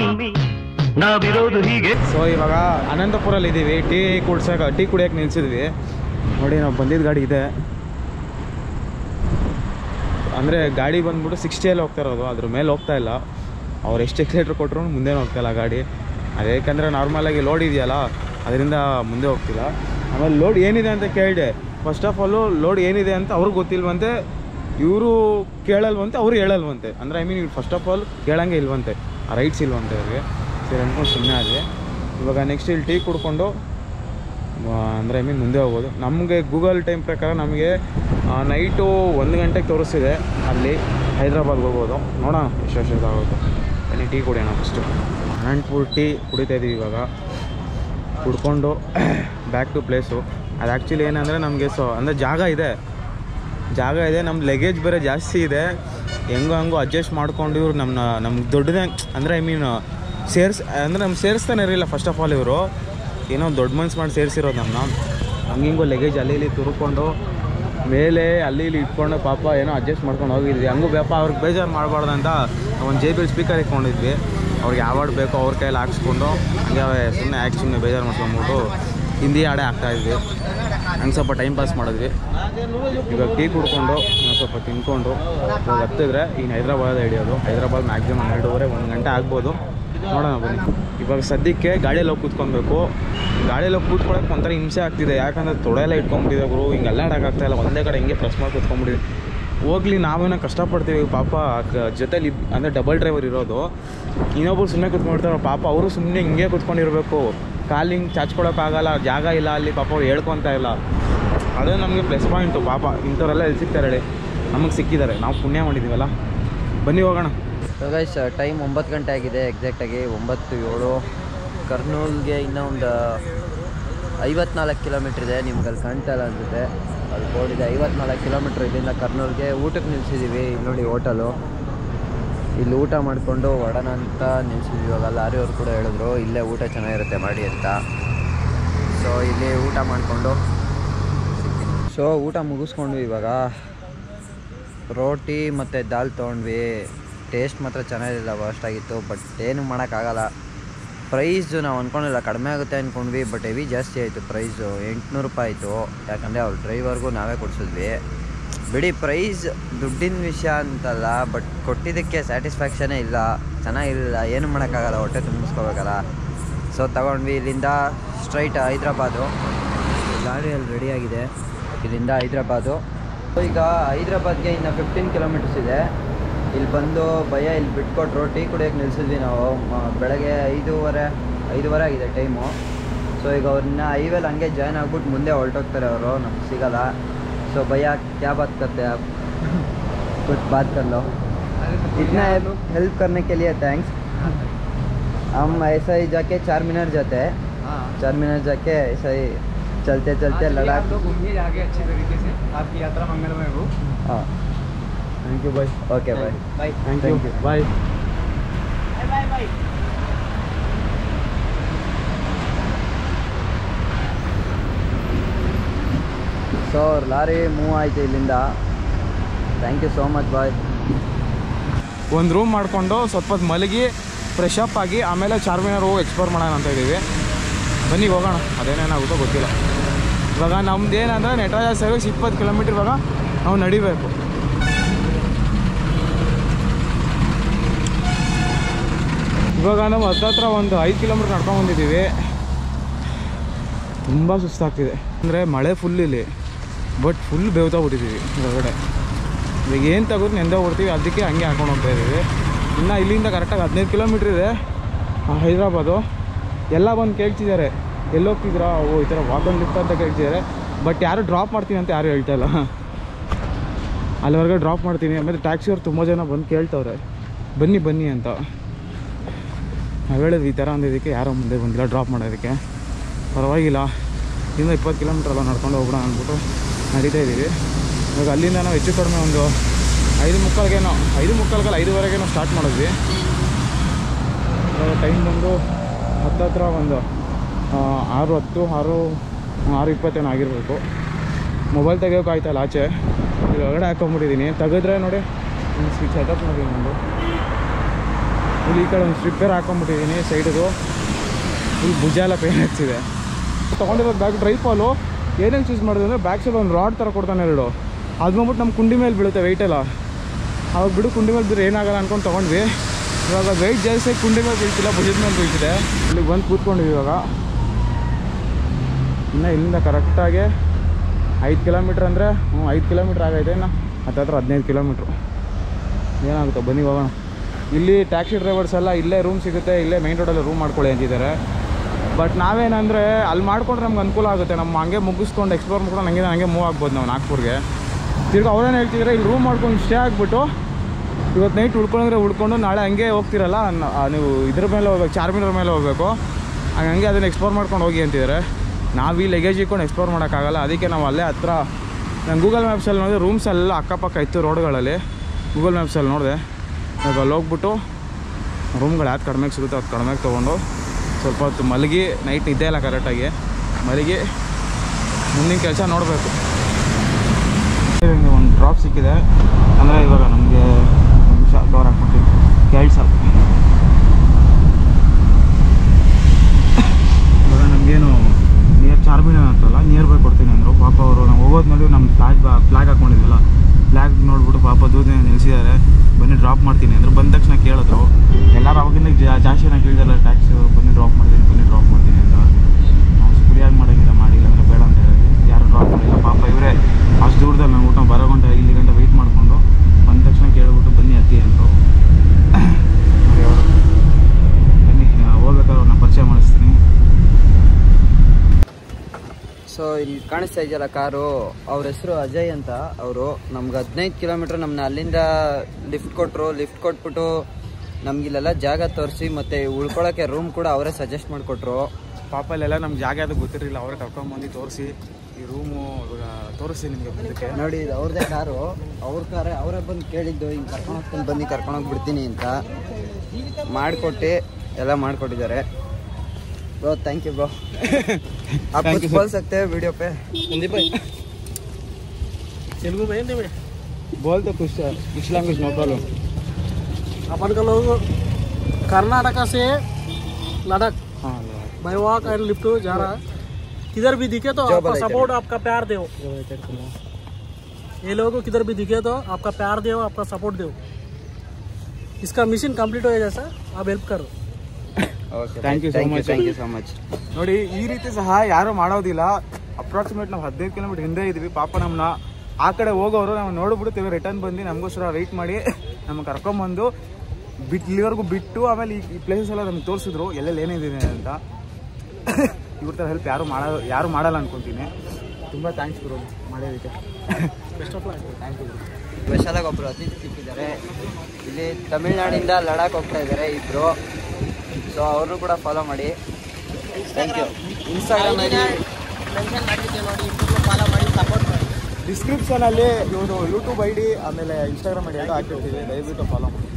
ನಮ್ಮಿ ನಾವಿರೋದು ಹೀಗೆ ಸೊ ಇವಾಗ ಅನಂತಪುರಲ್ಲಿ ಇದ್ದೀವಿ ಟೀ ಕುಡ್ಸಕ್ಕೆ ಟೀ ಕುಡಿಯೋಕೆ ನಿಲ್ಸಿದ್ವಿ ನೋಡಿ ನಾವು ಬಂದಿದ್ದ ಗಾಡಿ ಇದೆ ಅಂದರೆ ಗಾಡಿ ಬಂದ್ಬಿಟ್ಟು ಸಿಕ್ಸ್ಟಿಯಲ್ಲಿ ಹೋಗ್ತಾ ಇರೋದು ಅದ್ರ ಮೇಲೆ ಹೋಗ್ತಾ ಇಲ್ಲ ಅವ್ರು ಎಷ್ಟು ಎಕ್ಸಿಲೇಟ್ರ್ ಕೊಟ್ಟರು ಮುಂದೆ ಹೋಗ್ತಾ ಇಲ್ಲ ಗಾಡಿ ಅದೇಕಂದರೆ ನಾರ್ಮಲಾಗಿ ಲೋಡ್ ಇದೆಯಲ್ಲ ಅದರಿಂದ ಮುಂದೆ ಹೋಗ್ತಿಲ್ಲ ಆಮೇಲೆ ಲೋಡ್ ಏನಿದೆ ಅಂತ ಕೇಳಿದೆ ಫಸ್ಟ್ ಆಫ್ ಆಲು ಲೋಡ್ ಏನಿದೆ ಅಂತ ಅವ್ರಿಗೆ ಗೊತ್ತಿಲ್ವಂತೆ ಇವರು ಕೇಳಲ್ವಂತೆ ಅವ್ರು ಹೇಳಲ್ವಂತೆ ಅಂದರೆ ಐ ಮೀನ್ ಇವ್ರು ಫಸ್ಟ್ ಆಫ್ ಆಲ್ ಕೇಳಂಗೆ ಇಲ್ವಂತೆ ರೈಟ್ಸ್ ಇಲ್ವಂತೆ ಅವ್ರಿಗೆ ಸರಿ ಅಂದ್ಕೊಂಡು ಸುಮ್ಮನೆ ಆದ್ವಿ ಇವಾಗ ನೆಕ್ಸ್ಟ್ ಇಲ್ಲಿ ಟೀ ಕುಡ್ಕೊಂಡು ಅಂದರೆ ಐ ಮೀನ್ ಮುಂದೆ ಹೋಗ್ಬೋದು ನಮಗೆ ಗೂಗಲ್ ಟೈಮ್ ಪ್ರಕಾರ ನಮಗೆ ನೈಟು ಒಂದು ಗಂಟೆಗೆ ತೋರಿಸ್ತಿದೆ ಅಲ್ಲಿ ಹೈದ್ರಾಬಾದ್ಗೆ ಹೋಗ್ಬೋದು ನೋಡೋಣ ಎಷ್ಟು ಎಷ್ಟು ಆಗುತ್ತೆ ಬನ್ನಿ ಟೀ ಕುಡಿಯೋಣ ಫಸ್ಟು ಅನಂತಪುರ್ ಟೀ ಕುಡಿತಾ ಇದೀವಿ ಇವಾಗ ಕುಡ್ಕೊಂಡು ಬ್ಯಾಕ್ ಟು ಪ್ಲೇಸು ಅದು ಆ್ಯಕ್ಚುಲಿ ಏನಂದರೆ ನಮಗೆ ಸೊ ಅಂದರೆ ಜಾಗ ಇದೆ ಜಾಗ ಇದೆ ನಮ್ಮ ಲಗೇಜ್ ಬೇರೆ ಜಾಸ್ತಿ ಇದೆ ಹೆಂಗೋ ಹಂಗೋ ಅಡ್ಜಸ್ಟ್ ಮಾಡ್ಕೊಂಡು ಇವ್ರು ನಮ್ಮನ್ನ ನಮ್ಗೆ ದೊಡ್ಡದೇ ಅಂದರೆ ಐ ಮೀನ್ ಸೇರ್ಸ್ ಅಂದರೆ ನಮ್ಗೆ ಸೇರಿಸ್ತಾನೆ ಇರಲಿಲ್ಲ ಫಸ್ಟ್ ಆಫ್ ಆಲ್ ಇವರು ಏನೋ ದೊಡ್ಡ ಮನ್ಸು ಮಾಡಿ ಸೇರಿಸಿರೋದು ನಮ್ಮನ್ನ ಹಂಗಿಂಗೋ ಲಗೇಜ್ ಅಲ್ಲಿ ಇಲ್ಲಿ ತುರ್ಕೊಂಡು ಮೇಲೆ ಅಲ್ಲಿ ಇಲ್ಲಿ ಇಟ್ಕೊಂಡು ಪಾಪ ಏನೋ ಅಡ್ಜಸ್ಟ್ ಮಾಡ್ಕೊಂಡು ಹೋಗಿದ್ವಿ ಹಂಗೂ ಬೇಪ ಅವ್ರಿಗೆ ಬೇಜಾರು ಮಾಡಬಾರ್ದು ಅಂತ ಒಂದು ಜೆ ಬಿ ಸ್ಪೀಕರ್ ಇಟ್ಕೊಂಡಿದ್ವಿ ಅವ್ರಿಗೆ ಯಾವ ಹಾಡು ಬೇಕೋ ಅವ್ರ ಕೈಯಲ್ಲಿ ಹಾಕ್ಸ್ಕೊಂಡು ಹಂಗೆ ಸುಮ್ಮನೆ ಯಾಕೆ ಸುಮ್ಮನೆ ಬೇಜಾರು ಮಾಡ್ಕೊಂಬಿಟ್ಟು ಹಿಂದಿ ಹಾಡೇ ಹಾಕ್ತಾಯಿದ್ವಿ ಹಂಗೆ ಸ್ವಲ್ಪ ಟೈಮ್ ಪಾಸ್ ಮಾಡಿದ್ವಿ ಇವಾಗ ಟೀ ಕುಡ್ಕೊಂಡು ನಾವು ಸ್ವಲ್ಪ ತಿನ್ಕೊಂಡು ಇವಾಗ ಹತ್ತಿದ್ರೆ ಈಗ ಹೈದ್ರಾಬಾದ್ ಹಿಡಿಯೋದು ಹೈದ್ರಾಬಾದ್ ಮ್ಯಾಕ್ಸಿಮಮ್ ಎರಡೂವರೆ ಒಂದು ಗಂಟೆ ಆಗ್ಬೋದು ನೋಡೋಣ ಬನ್ನಿ ಇವಾಗ ಸದ್ಯಕ್ಕೆ ಗಾಡಿಯಲ್ಲಿ ಹೋಗಿ ಕೂತ್ಕೊಬೇಕು ಗಾಡಿಯಲ್ಲಿ ಹೋಗಿ ಕೂತ್ಕೊಳ್ಳೋಕೆ ಒಂಥರ ಹಿಂಸೆ ಆಗ್ತಿದೆ ಯಾಕಂದರೆ ತೊಡೆಲ್ಲ ಇಟ್ಕೊಂಡ್ಬಿಟ್ಟಿದೆ ಗುರು ಹಿಂಗೆ ಅಲ್ಲಾಡೋಕ್ಕಾಗ್ತಾ ಇಲ್ಲ ಒಂದೇ ಕಡೆ ಹಿಂಗೆ ಪ್ರೆಸ್ ಮಾಡಿ ಕೂತ್ಕೊಂಡ್ಬಿಟ್ಟಿದೆ ಹೋಗ್ಲಿ ನಾವೇನೋ ಕಷ್ಟಪಡ್ತೀವಿ ಪಾಪ ಕ- ಜೊತೆಲಿ ಇಬ್- ಅಂದರೆ ಡಬಲ್ ಡ್ರೈವರ್ ಇರೋದು ಇನ್ನೊಬ್ರು ಸುಮ್ಮನೆ ಕೂತ್ಕೊಂಡಿರ್ತಾರೆ ಪಾಪ ಅವರು ಸುಮ್ಮನೆ ಹಿಂಗೆ ಕೂತ್ಕೊಂಡಿರ್ಬೇಕು ಕಾಲು ಹಿಂಗೆ ಚಾಚ್ಕೊಳಕ್ಕಾಗಲ್ಲ ಜಾಗ ಇಲ್ಲ ಅಲ್ಲಿ ಪಾಪ ಅವ್ರು ಹೇಳ್ಕೊತಾ ಇಲ್ಲ ಅದೇ ನಮಗೆ ಪ್ಲಸ್ ಪಾಯಿಂಟು ಪಾಪ ಇಂಥವರೆಲ್ಲ ಎಲ್ಲಿ ಸಿಗ್ತಾರೆ ಹೇಳಿ ನಮಗೆ ಸಿಕ್ಕಿದ್ದಾರೆ ನಾವು ಪುಣ್ಯ ಮಾಡಿದ್ದೀವಲ್ಲ ಬನ್ನಿ ಹೋಗೋಣ ಸೊ ಗೈಸ್ ಟೈಮ್ ಒಂಬತ್ತು ಗಂಟೆ ಆಗಿದೆ ಎಕ್ಸಾಕ್ಟಾಗಿ ಒಂಬತ್ತು ಏಳು ಕರ್ನೂಲ್ಗೆ ಇನ್ನೂ ಒಂದು ಐವತ್ನಾಲ್ಕು ಕಿಲೋಮೀಟ್ರ್ ಇದೆ ನಿಮ್ಗೆ ಅಲ್ಲಿ ಕಾಣ್ತಾ ಇಲ್ಲ ಅನ್ಸುತ್ತೆ ಅಲ್ಲಿ ಬೋರ್ಡ್ ಇದೆ ಐವತ್ನಾಲ್ಕು ಕಿಲೋಮೀಟ್ರ್ ಇಲ್ಲಿಂದ ಕರ್ನೂಲ್ಗೆ ಊಟಕ್ಕೆ ನಿಲ್ಸಿದ್ದೀವಿ ಇಲ್ಲಿ ನೋಡಿ ಹೋಟಲು ಇಲ್ಲಿ ಊಟ ಮಾಡಿಕೊಂಡು ಹೊಡೋಣ ಅಂತ ನಿಲ್ಸಿದ್ವಿ ಇವಾಗ ಲಾರಿಯವ್ರು ಕೂಡ ಹೇಳಿದ್ರು ಇಲ್ಲೇ ಊಟ ಚೆನ್ನಾಗಿರುತ್ತೆ ಮಾಡಿ ಅಂತ ಸೊ ಇಲ್ಲಿ ಊಟ ಮಾಡಿಕೊಂಡು ಸೊ ಊಟ ಮುಗಿಸ್ಕೊಂಡು ಇವಾಗ ರೋಟಿ ಮತ್ತು ದಾಲ್ ತೊಗೊಂಡ್ವಿ ಟೇಸ್ಟ್ ಮಾತ್ರ ಚೆನ್ನಾಗಿರಲಿಲ್ಲ ವರ್ಸ್ಟ್ ಆಗಿತ್ತು ಬಟ್ ಏನು ಮಾಡೋಕ್ಕಾಗಲ್ಲ ಪ್ರೈಸು ನಾವು ಅಂದ್ಕೊಂಡಿಲ್ಲ ಕಡಿಮೆ ಆಗುತ್ತೆ ಅಂದ್ಕೊಂಡ್ವಿ ಬಟ್ ಹೆವಿ ಜಾಸ್ತಿ ಆಯಿತು ಪ್ರೈಸು ಎಂಟುನೂರು ರೂಪಾಯಿ ಆಯಿತು ಯಾಕಂದರೆ ಅವ್ರ ಡ್ರೈವರ್ಗೂ ನಾವೇ ಕೊಡಿಸಿದ್ವಿ ಬಿಡಿ ಪ್ರೈಸ್ ದುಡ್ಡಿನ ವಿಷಯ ಅಂತಲ್ಲ ಬಟ್ ಕೊಟ್ಟಿದ್ದಕ್ಕೆ ಸ್ಯಾಟಿಸ್ಫ್ಯಾಕ್ಷನೇ ಇಲ್ಲ ಚೆನ್ನಾಗಿರಲಿಲ್ಲ ಏನು ಮಾಡೋಕ್ಕಾಗಲ್ಲ ಹೊಟ್ಟೆ ತುಂಬಿಸ್ಕೋಬೇಕಲ್ಲ ಸೊ ತಗೊಂಡ್ವಿ ಇಲ್ಲಿಂದ ಸ್ಟ್ರೈಟ್ ಹೈದ್ರಾಬಾದು ಗಾಡಿಯಲ್ಲಿ ರೆಡಿಯಾಗಿದೆ ಇಲ್ಲಿಂದ ಹೈದ್ರಾಬಾದು ಈಗ ಹೈದ್ರಾಬಾದ್ಗೆ ಇನ್ನು ಫಿಫ್ಟೀನ್ ಕಿಲೋಮೀಟರ್ಸ್ ಇದೆ ಇಲ್ಲಿ ಬಂದು ಭಯ ಇಲ್ಲಿ ಬಿಟ್ಕೊಟ್ರು ಟೀ ಕುಡಿಯೋಕೆ ನಿಲ್ಸಿದ್ವಿ ನಾವು ಮ- ಬೆಳಗ್ಗೆ ಐದೂವರೆ ಐದೂವರೆ ಆಗಿದೆ ಟೈಮು ಸೊ ಈಗ ಅವ್ರನ್ನ ಹೈವೇಲಿ ಹಂಗೆ ಜಾಯ್ನ್ ಆಗ್ಬಿಟ್ಟು ಮುಂದೆ ಹೊರಟೋಗ್ತಾರೆ ಅವರು ನಮ್ಗೆ ಸಿಗಲ್ಲ ಸೊ ಭಯ ಕ್ಯಾ ಬಾತ್ करते आप कुछ बात कर लो इतना हेल्प करने के लिए थैंक्स हम ऐसा ही जाके चार मिनट जाते हैं चार मिनट जाके ऐसा ही चलते चलते लड़ाक घूमिए आगे अच्छे तरीके से आपकी यात्रा मंगलमय हो हाँ thank you bye okay bye bye thank you bye so lorry move ಆಯ್ತು ಇಲ್ಲಿಂದ thank you so much bye ಒಂದು ರೂಮ್ ಮಾಡಿಕೊಂಡು ಸ್ವಲ್ಪ ಹೊತ್ತು ಮಲಗಿ ಫ್ರೆಶ್ ಅಪ್ ಆಗಿ ಆಮೇಲೆ ಚಾರ್ಮಿನಾರ್ ಹೋಗಿ ಎಕ್ಸ್ಪ್ಲೋರ್ ಮಾಡೋಣ ಅಂತ ಇದ್ದೀವಿ ಬನ್ನಿ ಹೋಗೋಣ ಅದೇನೇನಾಗುತ್ತೋ ಗೊತ್ತಿಲ್ಲ ಇವಾಗ ನಮ್ದು ಏನಂದರೆ ನಟರಾಜ ಸರ್ವಿಸ್ ಇಪ್ಪತ್ತು ಕಿಲೋಮೀಟ್ರ್ ಇವಾಗ ನಾವು ನಡಿಬೇಕು ಇವಾಗ ನಾವು ಹತ್ತತ್ರ ಒಂದು ಐದು ಕಿಲೋಮೀಟ್ರ್ ನಡ್ಕೊಂಡು ಬಂದಿದ್ದೀವಿ ತುಂಬ ಸುಸ್ತಾಗ್ತಿದೆ ಅಂದರೆ ಮಳೆ ಫುಲ್ ಇಲ್ಲಿ ಬಟ್ ಫುಲ್ ಬೇವ್ತಾ ಬಿಟ್ಟಿದ್ದೀವಿ ಹೊರಗಡೆ ಇವಾಗ ಏನು ತೆಗೆದು ನೆಂದೋಗ್ಬಿಡ್ತೀವಿ ಅದಕ್ಕೆ ಹಂಗೆ ಹಾಕೊಂಡು ಹೋಗ್ತಾ ಇದ್ದೀವಿ ಇನ್ನು ಇಲ್ಲಿಂದ ಕರೆಕ್ಟಾಗಿ ಹದಿನೈದು ಕಿಲೋಮೀಟ್ರ್ ಇದೆ ಆ, ಹೈದ್ರಾಬಾದು ಎಲ್ಲ ಬಂದು ಕೇಳ್ತಿದ್ದಾರೆ ಎಲ್ಲಿ ಹೋಗ್ತಿದ್ದೀರಾ ಓ ಈ ಥರ ವಾಕ್ ಆನ್ ಲಿಫ್ಟ್ ಅಂತ ಕೇಳ್ತಿದ್ದಾರೆ ಬಟ್ ಯಾರು ಡ್ರಾಪ್ ಮಾಡ್ತೀನಿ ಅಂತ ಯಾರು ಹೇಳ್ತಾ ಇಲ್ಲ ಅಲ್ಲಿವರೆಗೆ ಡ್ರಾಪ್ ಮಾಡ್ತೀನಿ ಆಮೇಲೆ ಟ್ಯಾಕ್ಸಿಯವ್ರು ತುಂಬ ಜನ ಬಂದು ಕೇಳ್ತವ್ರೆ ಬನ್ನಿ ಬನ್ನಿ ಅಂತ ನಾವು ಹೇಳಿದ್ವಿ ಈ ಥರ ಅಂದಿದ್ದಕ್ಕೆ ಯಾರೋ ಮುಂದೆ ಬಂದಿಲ್ಲ ಡ್ರಾಪ್ ಮಾಡೋದಕ್ಕೆ ಪರವಾಗಿಲ್ಲ ಇನ್ನು ಇಪ್ಪತ್ತು ಕಿಲೋಮೀಟ್ರ್ ಎಲ್ಲ ನಡ್ಕೊಂಡು ಹೋಗೋಣ ಅಂದ್ಬಿಟ್ಟು ನಡೀತಾ ಇದ್ದೀವಿ ಇವಾಗ ಅಲ್ಲಿಂದ ನಾವು ಹೆಚ್ಚು ಕಡಿಮೆ ಒಂದು ಐದು ಮುಕ್ಕಾಲ್ಗೇನೋ ಐದು ಮುಕ್ಕಾಲ್ಗಲ್ಲ ಐದುವರೆಗೇನೋ ಸ್ಟಾರ್ಟ್ ಮಾಡಿದ್ವಿ ಇವಾಗ ಟೈಮ್ ಬಂದು ಹತ್ತತ್ರ ಒಂದು ಆ, ಆರು ಹತ್ತು ಆರು ಆರು ಇಪ್ಪತ್ತೇನೋ ಆಗಿರಬೇಕು ಮೊಬೈಲ್ ತೆಗಿಯೋಕೆ ಆಯ್ತಲ್ಲ ಆಚೆ ಇಲ್ಲಿ ಒಳಗಡೆ ಹಾಕೊಂಬಿಟ್ಟಿದ್ದೀನಿ ತೆಗೆದ್ರೆ ನೋಡಿ ಸೆಟಪ್ ನೋಡಿ ಒಂದು ಇಲ್ಲಿ ಈ ಕಡೆ ಒಂದು ಸ್ಟ್ರಿಪ್ಪರ್ ಹಾಕೊಂಡ್ಬಿಟ್ಟಿದ್ದೀನಿ ಸೈಡ್ದು ಫುಲ್ ಭುಜ ಎಲ್ಲ ಪೇನ್ ಆಗ್ತಿದೆ ತೊಗೊಂಡಿರೋದು ಬ್ಯಾಗ್ ಟ್ರೈಪಾಲು ಏನೇನು ಚೂಸ್ ಮಾಡಿದೆ ಅಂದರೆ ಬ್ಯಾಕ್ ಸೈಡ್ ಒಂದು ರಾಡ್ ಥರ ಕೊಡ್ತಾನೆ ಎರಡು ಅದು ಬಂದ್ಬಿಟ್ಟು ನಮ್ಮ ಕುಂಡಿ ಮೇಲೆ ಬೀಳುತ್ತೆ weight ಎಲ್ಲ ಅವಾಗ ಬಿಡು ಕುಂಡಿ ಮೇಲೆ ಬಿದ್ರೆ ಏನಾಗಲ್ಲ ಅನ್ಕೊಂಡು ತೊಗೊಂಡ್ವಿ ಇವಾಗ ವೆಯ್ಟ್ ಜಾಸ್ತಿ ಆಗಿ ಕುಂಡಿ ಮೇಲೆ ಬೀಳ್ತಿಲ್ಲ ಭುಜದ ಮೇಲೆ ಬೀಳ್ತಿದೆ ಇಲ್ಲಿಗೆ ಬಂದು ಕೂತ್ಕೊಂಡಿವಿ ಇವಾಗ ಇನ್ನು ಇಲ್ಲಿಂದ ಕರೆಕ್ಟಾಗಿ ಐದು ಕಿಲೋಮೀಟ್ರ್ ಅಂದರೆ ಹ್ಞೂ ಐದು ಕಿಲೋಮೀಟ್ರ್ ಆಗೈತೆ ಇನ್ನು ಹತ್ತತ್ರ ಹದಿನೈದು ಕಿಲೋಮೀಟ್ರು ಏನಾಗುತ್ತೆ ಬನ್ನಿ ಹೋಗೋಣ ಇಲ್ಲಿ ಟ್ಯಾಕ್ಸಿ ಡ್ರೈವರ್ಸ್ ಎಲ್ಲ ಇಲ್ಲೇ ರೂಮ್ ಸಿಗುತ್ತೆ ಇಲ್ಲೇ ಮೈನ್ ರೋಡಲ್ಲಿ ರೂಮ್ ಮಾಡ್ಕೊಳ್ಳಿ ಅಂತಿದ್ದಾರೆ ಬಟ್ ನಾವೇನಂದರೆ ಅಲ್ಲಿ ಮಾಡ್ಕೊಂಡ್ರೆ ನಮ್ಗೆ ಅನುಕೂಲ ಆಗುತ್ತೆ ನಮ್ಮ ಹಂಗೆ ಮುಗಿಸ್ಕೊಂಡು ಎಕ್ಸ್ಪ್ಲೋರ್ ಮಾಡ್ಕೊಂಡು ಹಂಗೆ ಹಂಗೆ ಮೂವ್ ಆಗ್ಬೋದು ನಾವು ನಾಗ್ಪುರ್ಗೆ ತಿರ್ಗಿ ಅವ್ರೇನು ಹೇಳ್ತಿದ್ದಾರೆ ಇಲ್ಲಿ ರೂಮ್ ಮಾಡ್ಕೊಂಡು ಸ್ಟೇ ಆಗಿಬಿಟ್ಟು ಇವತ್ತು ನೈಟ್ ಉಳ್ಕೊಂಡ್ರೆ ಉಳ್ಕೊಂಡು ನಾಳೆ ಹಂಗೆ ಹೋಗ್ತಿರಲ್ಲ ನ- ಆ, ನೀವು ಇದ್ರ ಮೇಲೆ ಹೋಗ್ಬೇಕು ಚಾರ್ಮಿನಾರ್ ಮೇಲೆ ಹೋಗಬೇಕು ಹಂಗೆ ಅದನ್ನು ಎಕ್ಸ್ಪ್ಲೋರ್ ಮಾಡ್ಕೊಂಡು ಹೋಗಿ ಅಂತಿದ್ದಾರೆ ನಾವು ಈ ಲಗೇಜ್ ಇಟ್ಕೊಂಡು ಎಕ್ಸ್ಪ್ಲೋರ್ ಮಾಡೋಕ್ಕಾಗಲ್ಲ ಅದಕ್ಕೆ ನಾವು ಅಲ್ಲೇ ಹತ್ರ ನಾನು ಗೂಗಲ್ ಮ್ಯಾಪ್ಸಲ್ಲಿ ನೋಡಿದೆ ರೂಮ್ಸ್ ಎಲ್ಲ ಅಕ್ಕಪಕ್ಕ ಇತ್ತು ರೋಡ್ಗಳಲ್ಲಿ ಗೂಗಲ್ ಮ್ಯಾಪ್ಸಲ್ಲಿ ನೋಡಿದೆ ಇವಾಗ ಅಲ್ಲಿ ಹೋಗ್ಬಿಟ್ಟು ರೂಮ್ಗಳು ಯಾವ್ದು ಕಡಿಮೆಗೆ ಸಿಗುತ್ತೆ ಅದು ಕಡಿಮೆಗೆ ತೊಗೊಂಡು ಸ್ವಲ್ಪ ಹೊತ್ತು ಮಲಗಿ ನೈಟ್ ನಿದ್ದೆ ಇಲ್ಲ ಕರೆಕ್ಟಾಗಿ ಮಲಗಿ ಮುಂದಿನ ಕೆಲಸ ನೋಡಬೇಕು ಒಂದು ಡ್ರಾಪ್ ಸಿಕ್ಕಿದೆ ಅಂದರೆ ಇವಾಗ ನಮಗೆ ನಿಮಿಷ ಡೋರ್ ಹಾಕ್ಬಿಟ್ಟು ಕೇಳ್ಸ ಇವಾಗ ನಮಗೇನು ನಿಯರ್ ಚಾರ್ಮಿನಾರ್ ಅಂತಲ್ಲ ನಿಯರ್ ಬೈ ಕೊಡ್ತೀನಿ ಅಂದರು ಪಾಪ ಅವರು ನಾವು ಹೋಗೋದ್ಮೇಲೆ ನಮ್ಮ ಫ್ಲಾಗ್ ಫ್ಲಾಗ್ ಹಾಕ್ಕೊಂಡಿದ್ವಲ್ಲ ಫ್ಲಾಗ್ ನೋಡ್ಬಿಟ್ಟು ಪಾಪ ದೂರ ನಿಲ್ಲಿಸಿದ್ದಾರೆ ಬನ್ನಿ ಡ್ರಾಪ್ ಮಾಡ್ತೀನಿ ಅಂದ್ರೆ ಬಂದ ತಕ್ಷಣ ಕೇಳಿದ್ರು ಎಲ್ಲರೂ ಅವಾಗಿಂದ ಜಾ- ಜಾಸ್ತಿ ನಾನು ಕೇಳಿದಲ್ಲ ಟ್ಯಾಕ್ಸಿ ಬನ್ನಿ ಡ್ರಾಪ್ ಮಾಡ್ತೀನಿ ಬನ್ನಿ ಡ್ರಾಪ್ ಮಾಡ್ತೀನಿ ಅಂತ ನಾವು ಸ್ಕೂಲಿಯಾಗಿ ಮಾಡೋಂಗಿಲ್ಲ ಮಾಡಿಲ್ಲ ಅಂದರೆ ಬೇಡ ಅಂತ ಹೇಳಿದ್ವಿ ಯಾರು ಡ್ರಾಪ್ ಮಾಡಿಲ್ಲ ಪಾಪ ಇವರೇ ಅಷ್ಟು ದೂರದಲ್ಲಿ ನಾನು ಊಟ ಬರೋ ಗಂಟೆ ಇಲ್ಲಿ ಗಂಟೆ ವೆಯ್ಟ್ ಮಾಡಿಕೊಂಡು ಬಂದ ತಕ್ಷಣ ಕೇಳ್ಬಿಟ್ಟು ಬನ್ನಿ ಅತ್ತಿ ಅಂದರು ನೋಡಿ ಅವರು ಬನ್ನಿ ನಾವು ಹೋಗ್ಬೇಕಾದ್ರೆ ಅವ್ರನ್ನ ಪರಿಚಯ ಮಾಡಿಸ್ತೀನಿ ಸೊ ಇಲ್ಲಿ ಕಾಣಿಸ್ತಾ ಇದೆಯಲ್ಲ ಕಾರು ಅವ್ರ ಹೆಸರು ಅಜಯ್ ಅಂತ ಅವರು ನಮ್ಗೆ ಹದಿನೈದು ಕಿಲೋಮೀಟ್ರ್ ನಮ್ಮನ್ನ ಅಲ್ಲಿಂದ ಲಿಫ್ಟ್ ಕೊಟ್ಟರು ಲಿಫ್ಟ್ ಕೊಟ್ಬಿಟ್ಟು ನಮ್ಗಿಲ್ಲೆಲ್ಲ ಜಾಗ ತೋರಿಸಿ ಮತ್ತು ಉಳ್ಕೊಳ್ಳೋಕ್ಕೆ ರೂಮ್ ಕೂಡ ಅವರೇ ಸಜೆಸ್ಟ್ ಮಾಡಿಕೊಟ್ರು ಪಾಪ ಇಲ್ಲೆಲ್ಲ ನಮ್ಗೆ ಜಾಗ ಅದು ಗೊತ್ತಿರಲಿಲ್ಲ ಅವ್ರೇ ಕರ್ಕೊಂಡ್ಬಂದು ತೋರಿಸಿ ಈ ರೂಮು ಇವಾಗ ತೋರಿಸಿ ನಿಮಗೆ ಮುಂದಕ್ಕೆ ನೋಡಿ ಇದು ಅವ್ರದ್ದೇ ಕಾರು ಅವ್ರ ಕಾರೇ ಅವರೇ ಬಂದು ಕೇಳಿದ್ದು ಹಿಂಗೆ ಕರ್ಕೊಂಡು ಹೋಗ್ತೀನಿ ಬನ್ನಿ ಕರ್ಕೊಂಡೋಗಿ ಬಿಡ್ತೀನಿ ಅಂತ ಮಾಡಿಕೊಟ್ಟು ಎಲ್ಲ ಮಾಡಿಕೊಟ್ಟಿದ್ದಾರೆ ಬ್ರೋ ಥ್ಯಾಂಕ್ ಯು ಬ್ರೋ आप Thank कुछ you, sir. बोल सकते हैं वीडियो पे संदीप भाई तेलुगु में हिंदी में बोलते कुछ कुछ लैंग्वेज नो प्रॉब्लम अपन का लोग कर्नाटका से लद्दाख हाँ बाई वॉक एंड लिफ्ट जा रहा है किधर भी दिखे तो जो आपका बोला सपोर्ट आपका प्यार दो ये लोगों को किधर भी दिखे तो आपका प्यार दो आपका सपोर्ट दो इसका मिशन कंप्लीट हो जैसा आप हेल्प करो okay Thank you so thank you much. Thank you so much ನೋಡಿ ಈ ರೀತಿ ಸಹ ಯಾರು ಮಾಡೋದಿಲ್ಲ ಅಪ್ರಾಕ್ಸಿಮೇಟ್ ನಾವು ಹದಿನೈದು ಕಿಲೋಮೀಟರ್ ಹಿಂದೆ ಇದ್ವಿ ಪಾಪ ನಮ್ಮನ್ನ ಆ ಕಡೆ ಹೋಗೋರು ನಾವು ನೋಡ್ಬಿಡ್ತೀವಿ ರಿಟರ್ನ್ ಬಂದು ನಮಗೋಸ್ಕರ ವೆಯ್ಟ್ ಮಾಡಿ ನಮಗೆ ಕರ್ಕೊಂಬಂದು ಬಿಟ್ಟು ಇಲ್ಲಿವರೆಗೂ ಬಿಟ್ಟು ಆಮೇಲೆ ಈ ಪ್ಲೇಸಸ್ ಎಲ್ಲ ನಮ್ಗೆ ತೋರಿಸಿದ್ರು ಎಲ್ಲೆಲ್ಲಿ ಏನಿದೆ ಅಂತ ಇವ್ರ ಥರ ಹೆಲ್ಪ್ ಯಾರು ಮಾಡೋ ಯಾರು ಮಾಡಲ್ಲ ಅನ್ಕೊಂತೀನಿ ತುಂಬ ಥ್ಯಾಂಕ್ಸ್ ಗುರು ಮಾಡೋದಕ್ಕೆ best of luck thank you ಸ್ಪೆಷಲಾಗಿ ಒಬ್ಬರು ಅತಿಥಿ ಸಿಕ್ಕಿದ್ದಾರೆ ಇಲ್ಲಿ ತಮಿಳ್ನಾಡಿಂದ ಲಡಾಖ್ ಹೋಗ್ತಾ ಇದ್ದಾರೆ ಇಬ್ಬರು ಸೊ ಅವ್ರನ್ನೂ ಕೂಡ ಫಾಲೋ ಮಾಡಿ ಥ್ಯಾಂಕ್ ಯು ಇನ್ಸ್ಟಾಗ್ರಾಮಲ್ಲಿ ಮೆನ್ಷನ್ ಮಾಡಿದ್ದೆ ನೋಡಿ ಇಬ್ಬರು ಫಾಲೋ ಮಾಡಿ ಸಪೋರ್ಟ್ ಮಾಡಿ ಡಿಸ್ಕ್ರಿಪ್ಷನಲ್ಲಿ ಇವರು ಯೂಟ್ಯೂಬ್ ಐ ಡಿ ಆಮೇಲೆ ಇನ್ಸ್ಟಾಗ್ರಾಮ್ ಐ ಡಿ ಎಲ್ಲ ಹಾಕಿರ್ತೀವಿ ದಯವಿಟ್ಟು ಫಾಲೋ ಮಾಡಿ